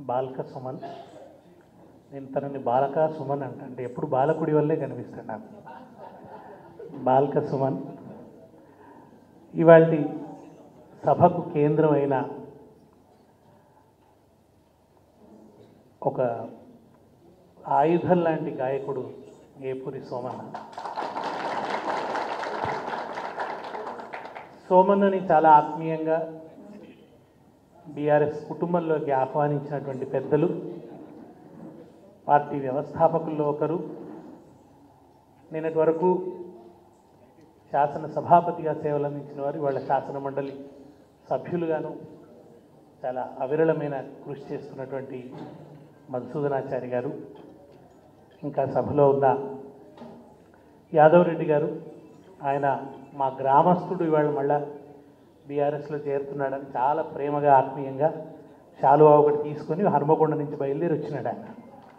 బాలక సుమన్ నేను తనని బాలక సుమన్ అంట అంటే ఎప్పుడు బాలకుడి వల్లే కనిపిస్తాడు నాకు బాలక సుమన్ ఇవాళ సభకు కేంద్రమైన ఒక ఆయుధం లాంటి గాయకుడు ఏపూరి సోమన్న సోమన్నని చాలా ఆత్మీయంగా బీఆర్ఎస్ కుటుంబంలోకి ఆహ్వానించినటువంటి పెద్దలు పార్టీ వ్యవస్థాపకుల్లో ఒకరు నిన్నటి వరకు శాసన సభాపతిగా సేవలు అందించిన వారు వాళ్ళ శాసన మండలి సభ్యులుగాను చాలా అవిరళమైన కృషి చేస్తున్నటువంటి మధుసూదనాచారి గారు ఇంకా సభలో ఉన్న యాదవ్ రెడ్డి గారు ఆయన మా గ్రామస్తుడు ఇవాళ మళ్ళా బీఆర్ఎస్లో చేరుతున్నాడని చాలా ప్రేమగా ఆత్మీయంగా శాలువా ఒకటి తీసుకొని హనుమకొండ నుంచి బయలుదేరి వచ్చినాడు ఆయన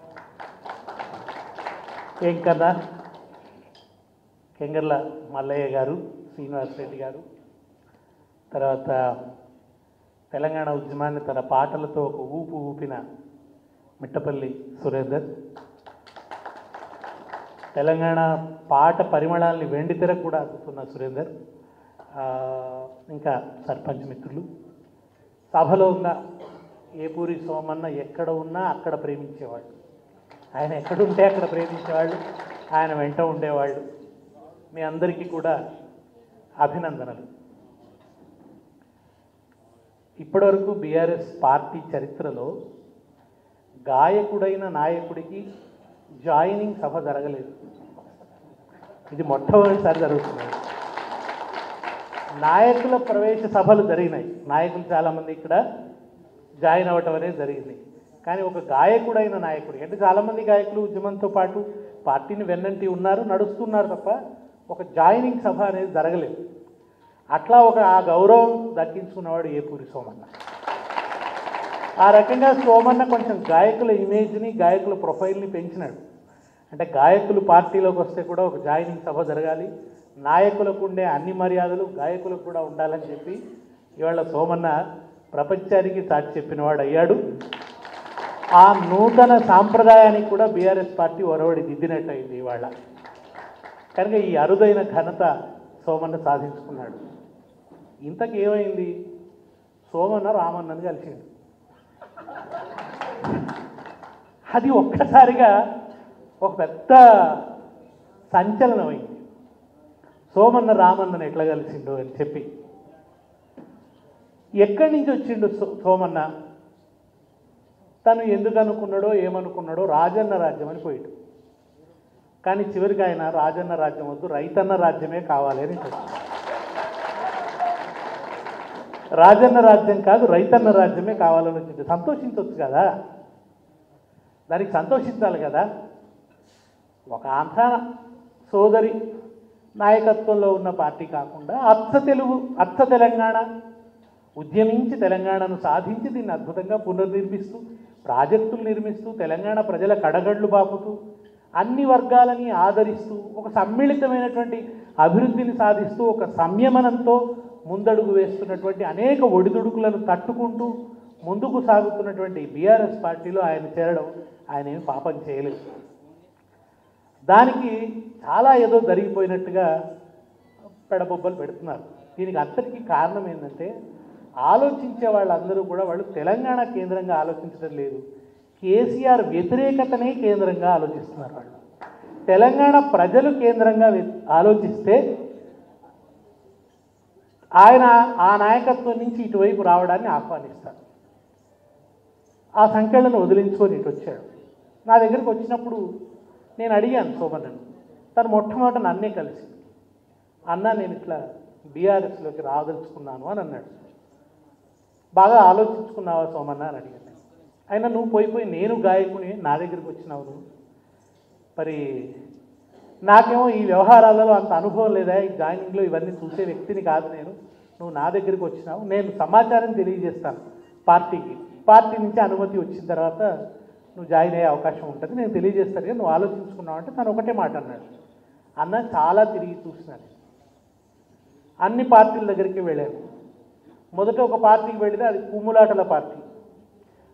ఏం కన్నా కెంగర్ల మల్లయ్య గారు శ్రీనివాస్ రెడ్డి గారు తర్వాత తెలంగాణ ఉద్యమాన్ని తన పాటలతో ఒక ఊపు ఊపిన మిట్టపల్లి సురేందర్ తెలంగాణ పాట పరిమళాల్ని వెండితెర కూడా అందుతున్న సురేందర్ ఆ, ఇంకా సర్పంచ్ మిత్రులు సభలో ఉన్న ఏపూరి సోమన్న ఎక్కడ ఉన్నా అక్కడ ప్రేమించేవాళ్ళు ఆయన ఎక్కడుంటే అక్కడ ప్రేమించేవాళ్ళు ఆయన వెంట ఉండేవాళ్ళు మీ అందరికీ కూడా అభినందనలు ఇప్పటివరకు బీఆర్ఎస్ పార్టీ చరిత్రలో గాయకుడైన నాయకుడికి జాయినింగ్ సభ జరగలేదు ఇది మొట్టమొదటిసారి జరుగుతుంది నాయకుల ప్రవేశ సభలు జరిగినాయి నాయకులు చాలామంది ఇక్కడ జాయిన్ అవ్వటం అనేది జరిగింది కానీ ఒక గాయకుడైన నాయకుడు అంటే చాలామంది గాయకులు ఉద్యమంతో పాటు పార్టీని వెన్నంటి ఉన్నారు నడుస్తున్నారు తప్ప ఒక జాయినింగ్ సభ అనేది జరగలేదు అట్లా ఒక ఆ గౌరవం దక్కించుకున్నవాడు ఏపూరి సోమన్న ఆ రకంగా సోమన్న కొంచెం గాయకుల ఇమేజ్ని గాయకుల ప్రొఫైల్ని పెంచినాడు అంటే గాయకులు పార్టీలోకి వస్తే కూడా ఒక జాయినింగ్ సభ జరగాలి నాయకులకు ఉండే అన్ని మర్యాదలు గాయకులకు కూడా ఉండాలని చెప్పి ఇవాళ సోమన్న ప్రపంచానికి చాటి చెప్పినవాడు అయ్యాడు ఆ నూతన సాంప్రదాయానికి కూడా బీఆర్ఎస్ పార్టీ ఒరవడి దిద్దినట్టు అయింది ఇవాళ కనుక ఈ అరుదైన ఘనత సోమన్న సాధించుకున్నాడు ఇంతకు ఏమైంది సోమన్న రామన్నని కలిసిండు అది ఒక్కసారిగా ఒక పెద్ద సంచలనమైంది సోమన్న రామన్నని ఎట్లా కలిసిండు అని చెప్పి ఎక్కడి నుంచి వచ్చిండు సో- సోమన్న తను ఎందుకు అనుకున్నాడో ఏమనుకున్నాడో రాజన్న రాజ్యం అని పోయాడు కానీ చివరికి ఆయన రాజన్న రాజ్యం వద్దు రైతన్న రాజ్యమే కావాలి అని చెప్పాడు. రాజన్న రాజ్యం కాదు రైతన్న రాజ్యమే కావాలని వచ్చింది సంతోషించవచ్చు కదా దానికి సంతోషించాలి కదా ఒక ఆంధ్ర సోదరి నాయకత్వంలో ఉన్న పార్టీ కాకుండా అచ్చ తెలుగు అచ్చ తెలంగాణ ఉద్యమించి తెలంగాణను సాధించి దీన్ని అద్భుతంగా పునర్నిర్మిస్తూ ప్రాజెక్టులు నిర్మిస్తూ తెలంగాణ ప్రజల కడగళ్ళు బాపుతూ అన్ని వర్గాలని ఆదరిస్తూ ఒక సమ్మిళితమైనటువంటి అభివృద్ధిని సాధిస్తూ ఒక సంయమనంతో ముందడుగు వేస్తున్నటువంటి అనేక ఒడిదుడుకులను తట్టుకుంటూ ముందుకు సాగుతున్నటువంటి బీఆర్ఎస్ పార్టీలో ఆయన చేరడం ఆయన ఏమి పాపం చేయలేదు దానికి చాలా ఏదో జరిగిపోయినట్టుగా పెడబొబ్బలు పెడుతున్నారు దీనికి అంతటికీ కారణం ఏంటంటే ఆలోచించే వాళ్ళందరూ కూడా వాళ్ళు తెలంగాణ కేంద్రంగా ఆలోచించడం లేదు కేసీఆర్ వ్యతిరేకతనే కేంద్రంగా ఆలోచిస్తున్నారు వాళ్ళు తెలంగాణ ప్రజలు కేంద్రంగా వె- ఆలోచిస్తే ఆయన ఆ నాయకత్వం నుంచి ఇటువైపు రావడాన్ని ఆహ్వానిస్తారు ఆ సంఖ్యలను వదిలించుకొని ఇటు వచ్చాడు నా దగ్గరికి వచ్చినప్పుడు నేను అడిగాను సోమన్నను తను మొట్టమొదట నన్నే కలిసి అన్న నేను ఇట్లా బీఆర్ఎస్లోకి రాదలుచుకున్నాను అని అన్నాడు బాగా ఆలోచించుకున్నావా సోమన్న అని అడిగాను నేను. అయినా నువ్వు పోయి పోయి నేను గాయకుని నా దగ్గరికి వచ్చినావు నువ్వు మరి నాకేమో ఈ వ్యవహారాలలో అంత అనుభవం లేదా ఈ జాయినింగ్లో ఇవన్నీ చూసే వ్యక్తిని కాదు నేను నువ్వు నా దగ్గరికి వచ్చినావు నేను సమాచారం తెలియజేస్తాను పార్టీకి పార్టీ నుంచి అనుమతి వచ్చిన తర్వాత నువ్వు జాయిన్ అయ్యే అవకాశం ఉంటుంది నేను తెలియజేస్తాను కానీ నువ్వు ఆలోచించుకున్నావు అంటే తను ఒకటే మాట అన్నాడు అన్న చాలా తిరిగి చూసినాను అన్ని పార్టీల దగ్గరికి వెళ్ళాను మొదట ఒక పార్టీకి వెళితే అది కుమ్ములాటల పార్టీ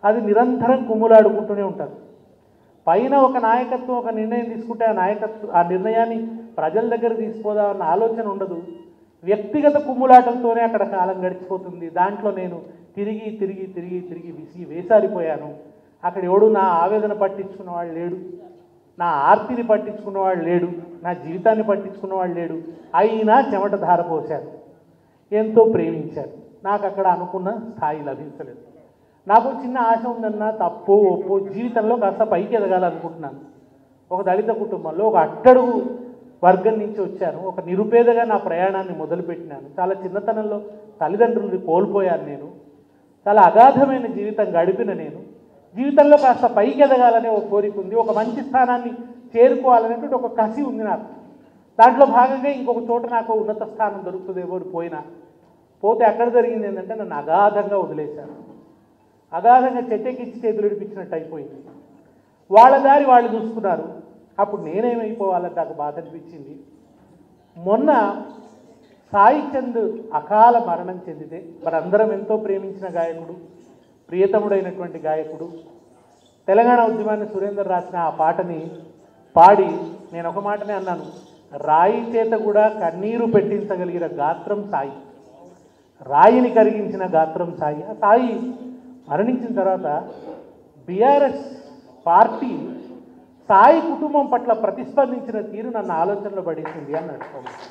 అది నిరంతరం కుమ్ములాడుకుంటూనే ఉంటారు పైన ఒక నాయకత్వం ఒక నిర్ణయం తీసుకుంటే ఆ నాయకత్వం ఆ నిర్ణయాన్ని ప్రజల దగ్గర తీసుకోదామన్న ఆలోచన ఉండదు వ్యక్తిగత కుమ్ములాటంతోనే అక్కడ కాలం గడిచిపోతుంది దాంట్లో నేను తిరిగి తిరిగి తిరిగి తిరిగి విసిగి వేసారిపోయాను అక్కడ ఎవడు నా ఆవేదన పట్టించుకున్నవాడు లేడు నా ఆర్తిని పట్టించుకున్నవాడు లేడు నా జీవితాన్ని పట్టించుకున్నవాడు లేడు అయినా చెమట ధార పోశాను ఎంతో ప్రేమించాను నాకు అక్కడ అనుకున్న స్థాయి లభించలేదు నాకు చిన్న ఆశ ఉందన్న తప్పు ఒప్పు జీవితంలో కాస్త పైకి ఎదగాలనుకుంటున్నాను ఒక దళిత కుటుంబంలో ఒక అట్టడుగు వర్గం నుంచి వచ్చాను ఒక నిరుపేదగా నా ప్రయాణాన్ని మొదలుపెట్టినాను చాలా చిన్నతనంలో తల్లిదండ్రుల్ని కోల్పోయాను నేను చాలా అగాధమైన జీవితం గడిపిన నేను జీవితంలో కాస్త పైకి ఎదగాలనే ఒక కోరిక ఉంది ఒక మంచి స్థానాన్ని చేరుకోవాలనేటువంటి ఒక కసి ఉంది నాకు దాంట్లో భాగంగా ఇంకొక చోట నాకు ఉన్నత స్థానం దొరుకుతుందేమో అని పోయినా పోతే అక్కడ జరిగింది ఏంటంటే నన్ను అగాధంగా వదిలేశారు అగాధంగా చెట్టెక్కిచ్చి చేతులు ఇడిపించినట్టు అయిపోయింది వాళ్ళ దారి వాళ్ళు చూసుకున్నారు అప్పుడు నేనేమైపోవాలని నాకు బాధ అనిపించింది మొన్న సాయి చంద్ అకాల మరణం చెందితే మనందరం ఎంతో ప్రేమించిన గాయకుడు ప్రియతముడైనటువంటి గాయకుడు తెలంగాణ ఉద్యమాన్ని సురేందర్ రాసిన ఆ పాటని పాడి నేను ఒక మాటనే అన్నాను రాయి చేత కూడా కన్నీరు పెట్టించగలిగిన గాత్రం సాయి రాయిని కరిగించిన గాత్రం సాయి ఆ సాయి మరణించిన తర్వాత బీఆర్ఎస్ పార్టీ సాయి కుటుంబం పట్ల ప్రతిస్పందించిన తీరు నన్ను ఆలోచనలో పడేసింది అన్నాడు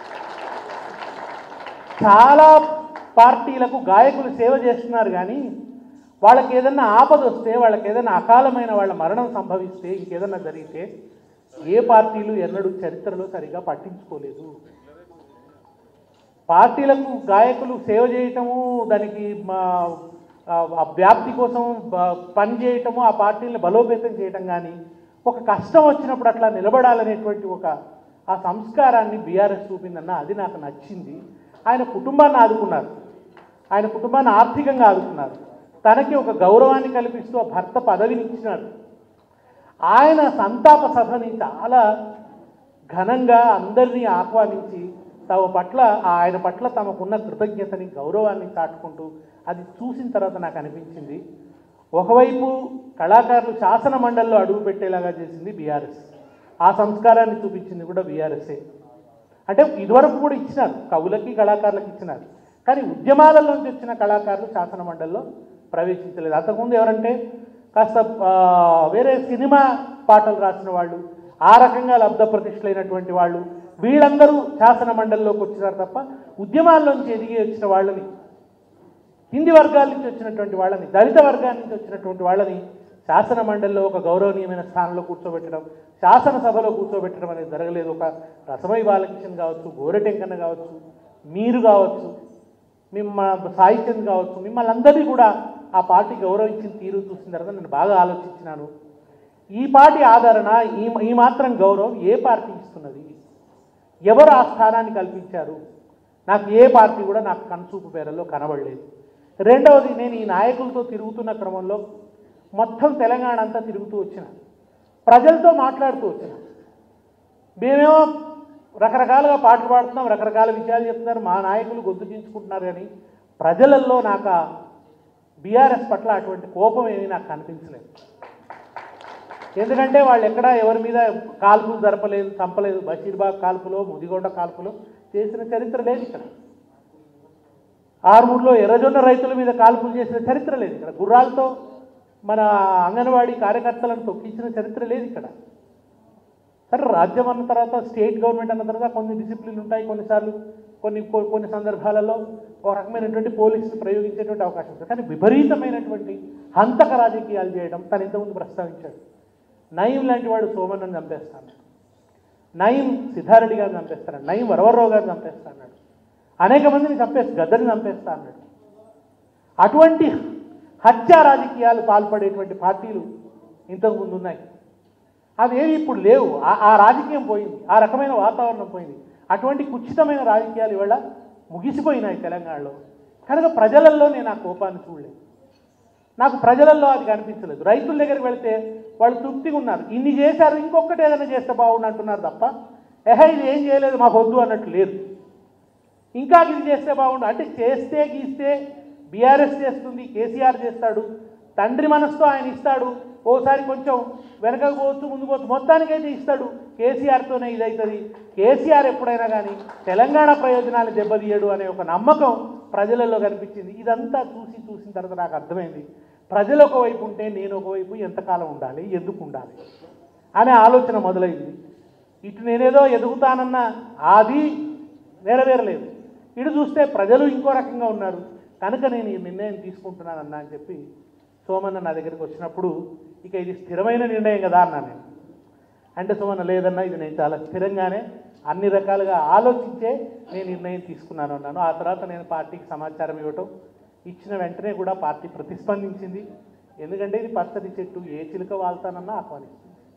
చాలా పార్టీలకు గాయకులు సేవ చేస్తున్నారు కానీ వాళ్ళకి ఏదన్నా ఆపద వస్తే వాళ్ళకి ఏదైనా అకాలమైన వాళ్ళ మరణం సంభవిస్తే ఇంకేదన్నా జరిగితే ఏ పార్టీలు ఎన్నడూ చరిత్రలో సరిగా పట్టించుకోలేదు పార్టీలకు గాయకులు సేవ చేయటము దానికి మా ఆ, ఆ వ్యాప్తి కోసం బ- పని చేయటము ఆ పార్టీలను బలోపేతం చేయటం కానీ ఒక కష్టం వచ్చినప్పుడు అట్లా నిలబడాలనేటువంటి ఒక ఆ సంస్కారాన్ని బీఆర్ఎస్ చూపిందన్న అది నాకు నచ్చింది ఆయన కుటుంబాన్ని ఆదుకున్నారు ఆయన కుటుంబాన్ని ఆర్థికంగా ఆదుకున్నారు తనకి ఒక గౌరవాన్ని కల్పిస్తూ ఆ భర్త పదవిని ఇచ్చినారు ఆయన సంతాప సభని చాలా ఘనంగా అందరినీ ఆహ్వానించి తమ పట్ల ఆయన పట్ల తమకున్న కృతజ్ఞతని గౌరవాన్ని చాటుకుంటూ అది చూసిన తర్వాత నాకు అనిపించింది ఒకవైపు కళాకారులు శాసన మండలిలో అడుగు పెట్టేలాగా చేసింది బీఆర్ఎస్ ఆ సంస్కారాన్ని చూపించింది కూడా బీఆర్ఎస్ఏ అంటే ఇదివరకు కూడా ఇచ్చినారు కవులకి కళాకారులకు ఇచ్చినారు కానీ ఉద్యమాలలోంచి వచ్చిన కళాకారులు శాసన మండలిలో ప్రవేశించలేదు అంతకుముందు ఎవరంటే కాస్త ఆ, వేరే సినిమా పాటలు రాసిన వాళ్ళు ఆ రకంగా లబ్ధ ప్రతిష్ఠలైనటువంటి వాళ్ళు వీళ్ళందరూ శాసన మండలిలోకి వచ్చినారు తప్ప ఉద్యమాల్లోంచి ఎదిగి వచ్చిన వాళ్ళని హిందీ వర్గాల నుంచి వచ్చినటువంటి వాళ్ళని దళిత వర్గాల నుంచి వచ్చినటువంటి వాళ్ళని శాసన మండలిలో ఒక గౌరవనీయమైన స్థానంలో కూర్చోబెట్టడం శాసనసభలో కూర్చోబెట్టడం అనేది జరగలేదు ఒక రసమై బాలకృష్ణ కావచ్చు గోరెటెంకన్న కావచ్చు మీరు కావచ్చు మిమ్మ సాహిత్యం కావచ్చు మిమ్మల్ని అందరినీ కూడా ఆ పార్టీ గౌరవించిన తీరు చూసిన తర్వాత నేను బాగా ఆలోచించినాను ఈ పార్టీ ఆదరణ ఈ ఈ మాత్రం గౌరవం ఏ పార్టీ ఇస్తున్నది ఎవరు ఆ స్థానాన్ని కల్పించారు నాకు ఏ పార్టీ కూడా నాకు కనుచూపు పేరల్లో కనబడలేదు రెండవది నేను ఈ నాయకులతో తిరుగుతున్న క్రమంలో మొత్తం తెలంగాణ అంతా తిరుగుతూ వచ్చిన ప్రజలతో మాట్లాడుతూ వచ్చిన మేమేమో రకరకాలుగా పాటలు పాడుతున్నాం రకరకాల విషయాలు చెప్తున్నారు మా నాయకులు గొంతు దించుకుంటున్నారు కానీ ప్రజలల్లో నాకు ఆ బీఆర్ఎస్ పట్ల అటువంటి కోపం ఏమీ నాకు కనిపించలేదు ఎందుకంటే వాళ్ళు ఎక్కడా ఎవరి మీద కాల్పులు జరపలేదు చంపలేదు బషీర్బాగ్ కాల్పులో ముదిగొండ కాల్పులో చేసిన చరిత్ర లేదు ఇక్కడ ఆర్మూర్లో ఎర్రజొన్న రైతుల మీద కాల్పులు చేసిన చరిత్ర లేదు ఇక్కడ గుర్రాలతో మన అంగన్వాడీ కార్యకర్తలను తొక్కించిన చరిత్ర లేదు ఇక్కడ సరే రాజ్యం అన్న తర్వాత స్టేట్ గవర్నమెంట్ అన్న తర్వాత కొన్ని డిసిప్లిన్ ఉంటాయి కొన్నిసార్లు కొన్ని కొ- కొన్ని సందర్భాలలో ఒక రకమైనటువంటి పోలీసులు ప్రయోగించేటువంటి అవకాశం ఉంటుంది కానీ విపరీతమైనటువంటి హంతక రాజకీయాలు చేయడం తను ఇంతకుముందు ప్రస్తావించాడు నయం లాంటి వాడు సోమన్నని చంపేస్తాను నయం సిద్ధారెడ్డి గారిని చంపేస్తాడు నయం వరవరరావు గారిని చంపేస్తా అన్నాడు అనేక మందిని చంపేసి గద్దరిని చంపేస్తా అన్నాడు అటువంటి హత్యా రాజకీయాలు పాల్పడేటువంటి పార్టీలు ఇంతకుముందు ఉన్నాయి అవేవి ఇప్పుడు లేవు ఆ- ఆ రాజకీయం పోయింది ఆ రకమైన వాతావరణం పోయింది అటువంటి కుచితమైన రాజకీయాలు ఇవాళ ముగిసిపోయినాయి తెలంగాణలో కనుక ప్రజలలో నేను ఆ కోపాన్ని చూడలేదు నాకు ప్రజలలో అది కనిపించలేదు రైతుల దగ్గరికి వెళ్తే వాళ్ళు తృప్తిగా ఉన్నారు ఇన్ని చేశారు ఇంకొకటి ఏదైనా చేస్తే బాగుండు అంటున్నారు తప్ప ఎహే ఇది ఏం చేయలేదు మాకు వద్దు అన్నట్టు లేదు ఇంకా ఇది చేస్తే బాగుండు అంటే చేస్తే గీస్తే బీఆర్ఎస్ చేస్తుంది కేసీఆర్ చేస్తాడు తండ్రి మనసుతో ఆయన ఇస్తాడు ఓసారి కొంచెం వెనకకు పోవచ్చు ముందుకు పోవచ్చు మొత్తానికైతే ఇస్తాడు కేసీఆర్తోనే ఇదవుతుంది కేసీఆర్ ఎప్పుడైనా కానీ తెలంగాణ ప్రయోజనాలు దెబ్బతీయడు అనే ఒక నమ్మకం ప్రజలలో కనిపించింది ఇదంతా చూసి చూసిన తర్వాత నాకు అర్థమైంది ప్రజలు ఒకవైపు ఉంటే నేను ఒకవైపు ఎంతకాలం ఉండాలి ఎందుకు ఉండాలి అనే ఆలోచన మొదలైంది ఇటు నేనేదో ఎదుగుతానన్న అది నెరవేరలేదు ఇటు చూస్తే ప్రజలు ఇంకో రకంగా ఉన్నారు కనుక నేను ఈ నిర్ణయం తీసుకుంటున్నానన్నా అని చెప్పి సోమన్న నా దగ్గరికి వచ్చినప్పుడు ఇక ఇది స్థిరమైన నిర్ణయం కదా అన్నాను నేను అంటే సోమన్న లేదన్నా ఇది నేను చాలా స్థిరంగానే అన్ని రకాలుగా ఆలోచించే నేను నిర్ణయం తీసుకున్నాను అన్నాను ఆ తర్వాత నేను పార్టీకి సమాచారం ఇవ్వటం ఇచ్చిన వెంటనే కూడా పార్టీ ప్రతిస్పందించింది ఎందుకంటే ఇది పచ్చడి చెట్టు ఏ చిలుక వాళ్తానన్నా ఆహ్వానిస్తుంది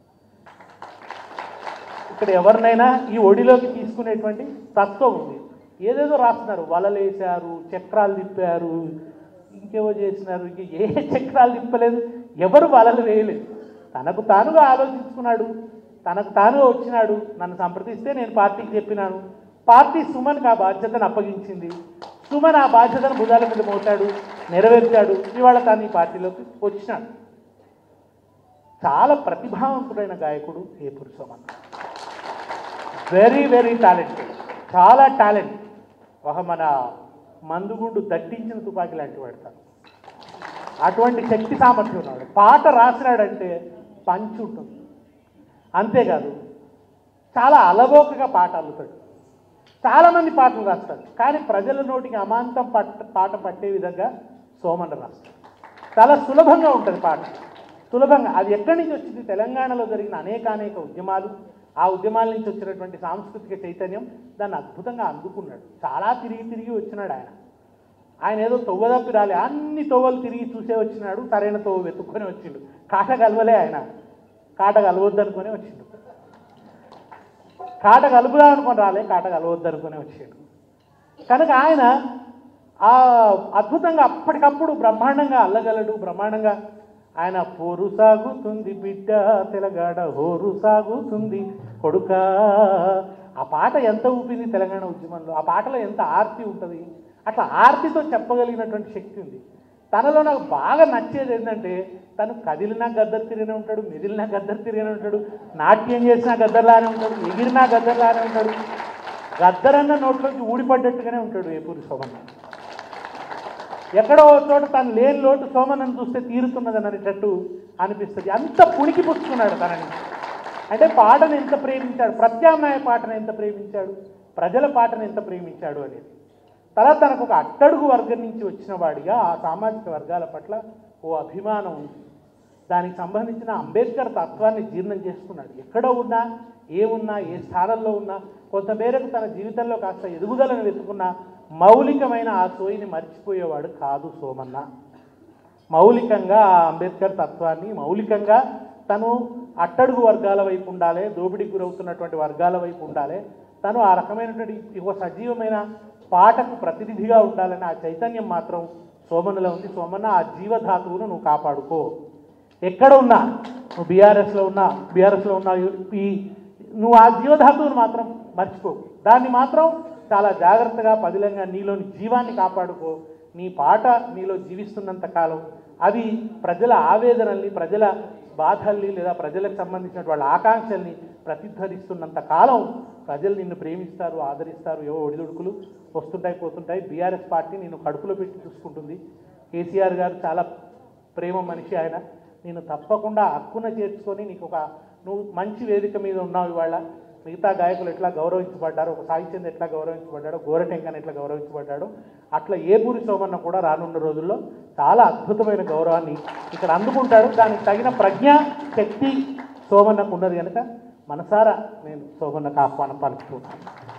ఇక్కడ ఎవరినైనా ఈ ఒడిలోకి తీసుకునేటువంటి తత్వం ఉంది ఏదేదో రాస్తున్నారు వలలేశారు చక్రాలు తిప్పారు ఇంకేవో చేసినారు ఇంక ఏ చక్రాలు తిప్పలేదు ఎవరు వలలు వేయలేదు తనకు తానుగా ఆలోచించుకున్నాడు తనకు తానుగా వచ్చినాడు నన్ను సంప్రదిస్తే నేను పార్టీకి చెప్పినాను పార్టీ సుమన్కి ఆ బాధ్యతను అప్పగించింది సుమన్ ఆ బాధ్యతను భుజాల మీద మోసాడు నెరవేర్చాడు ఇవాళ తాను ఈ పార్టీలోకి వచ్చినాడు చాలా ప్రతిభావంతుడైన గాయకుడు ఏ పురుషోమన్న వెరీ వెరీ టాలెంటెడ్ చాలా టాలెంట్ ఒక మన మందుగుండు దట్టించిన తుపాకీ లాంటి వాడతాను అటువంటి శక్తి సామర్థ్యం ఉన్నాడు పాట రాసినాడంటే పంచి ఉంటుంది అంతేకాదు చాలా అలవోకగా పాట అల్లుతాడు చాలామంది పాటలు రాస్తాడు కానీ ప్రజల నోటికి అమాంతం పట్ట పాట పట్టే విధంగా సోమన్న రాస్తాడు చాలా సులభంగా ఉంటుంది పాట సులభంగా అది ఎక్కడి నుంచి వచ్చింది తెలంగాణలో జరిగిన అనేక అనేక ఉద్యమాలు ఆ ఉద్యమాల నుంచి వచ్చినటువంటి సాంస్కృతిక చైతన్యం దాన్ని అద్భుతంగా అందుకున్నాడు చాలా తిరిగి తిరిగి వచ్చినాడు ఆయన ఆయన ఏదో తొవ్వదప్పి రాలే అన్ని తొవ్వలు తిరిగి చూసే వచ్చినాడు సరైన తొవ్వ వెతుక్కొని వచ్చిండు కాట కలవలే ఆయన కాట కలవద్దు అనుకునే వచ్చిండు కాట కలుపుదాం అనుకొని రాలే కాట కలవద్దు అనుకునే వచ్చిండు కనుక ఆయన ఆ అద్భుతంగా అప్పటికప్పుడు బ్రహ్మాండంగా అల్లగలడు బ్రహ్మాండంగా ఆయన పోరు సాగుతుంది బిడ్డ తెలంగాణ హోరు సాగుతుంది కొడుక ఆ పాట ఎంత ఊపింది తెలంగాణ ఉద్యమంలో ఆ పాటలో ఎంత ఆర్తి ఉంటుంది అట్లా ఆర్తితో చెప్పగలిగినటువంటి శక్తి ఉంది తనలో నాకు బాగా నచ్చేది ఏంటంటే తను కదిలినా గద్దరు తిరిగినే ఉంటాడు మెదిలినా గద్దరు తిరిగినే ఉంటాడు నాట్యం చేసినా గద్దర్లానే ఉంటాడు ఎగిరినా గద్దర్లానే ఉంటాడు గద్దరన్న నోట్లోంచి ఊడిపడ్డట్టుగానే ఉంటాడు ఏపూరి సోమన్న ఎక్కడో ఓ చోట తను లేని లోటు సోమన్నను చూస్తే తీరుతున్నదని అనేటట్టు అనిపిస్తుంది అంత పుణికి పుచ్చుకున్నాడు తనని అంటే పాటను ఎంత ప్రేమించాడు ప్రత్యామ్నాయ పాటను ఎంత ప్రేమించాడు ప్రజల పాటను ఎంత ప్రేమించాడు అనేది తర్వాత తనకు ఒక అట్టడుగు వర్గం నుంచి వచ్చిన వాడిగా ఆ సామాజిక వర్గాల పట్ల ఓ అభిమానం ఉంది దానికి సంబంధించిన అంబేద్కర్ తత్వాన్ని జీర్ణం చేసుకున్నాడు ఎక్కడ ఉన్నా ఏమున్నా ఏ స్థానంలో ఉన్నా కొంతమేరకు తన జీవితంలో కాస్త ఎదుగుదలను వెతుకున్న మౌలికమైన ఆ సోయిని మర్చిపోయేవాడు కాదు సోమన్న మౌలికంగా ఆ అంబేద్కర్ తత్వాన్ని మౌలికంగా తను అట్టడుగు వర్గాల వైపు ఉండాలి దోపిడీకి గురవుతున్నటువంటి వర్గాల వైపు ఉండాలి తను ఆ రకమైనటువంటి ఒక సజీవమైన పాటకు ప్రతినిధిగా ఉండాలని ఆ చైతన్యం మాత్రం సోమన్నలో ఉంది సోమన్న ఆ జీవధాతువును నువ్వు కాపాడుకో ఎక్కడ ఉన్నా నువ్వు బీఆర్ఎస్లో ఉన్నా బీఆర్ఎస్లో ఉన్నా ఈ నువ్వు ఆ జీవధాతువును మాత్రం మర్చిపో దాన్ని మాత్రం చాలా జాగ్రత్తగా పదిలంగా నీలోని జీవాన్ని కాపాడుకో నీ పాట నీలో జీవిస్తున్నంత కాలం అవి ప్రజల ఆవేదనల్ని ప్రజల బాధల్ని లేదా ప్రజలకు సంబంధించిన వాళ్ళ ఆకాంక్షల్ని ప్రతిధ్వనిస్తున్నంత కాలం ప్రజలు నిన్ను ప్రేమిస్తారు ఆదరిస్తారు ఏవో ఒడిదుడుకులు వస్తుంటాయి పోతుంటాయి బీఆర్ఎస్ పార్టీ నిన్ను కడుపులో పెట్టి చూసుకుంటుంది కేసీఆర్ గారు చాలా ప్రేమ మనిషి ఆయన నేను తప్పకుండా హక్కున చేర్చుకొని నీకు ఒక నువ్వు మంచి వేదిక మీద ఉన్నావు ఇవాళ మిగతా గాయకులు ఎట్లా గౌరవించబడ్డారో ఒక సాహిత్యం ఎట్లా గౌరవించబడ్డాడో గోరటెంకన్ ఎట్లా గౌరవించబడ్డాడో అట్లా ఏపూరి సోమన్న కూడా రానున్న రోజుల్లో చాలా అద్భుతమైన గౌరవాన్ని ఇక్కడ అందుకుంటాడు దానికి తగిన ప్రజ్ఞ శక్తి సోమన్నకు ఉన్నది కనుక మనసారా నేను సోమన్నకు ఆహ్వానం పలుకుతున్నాను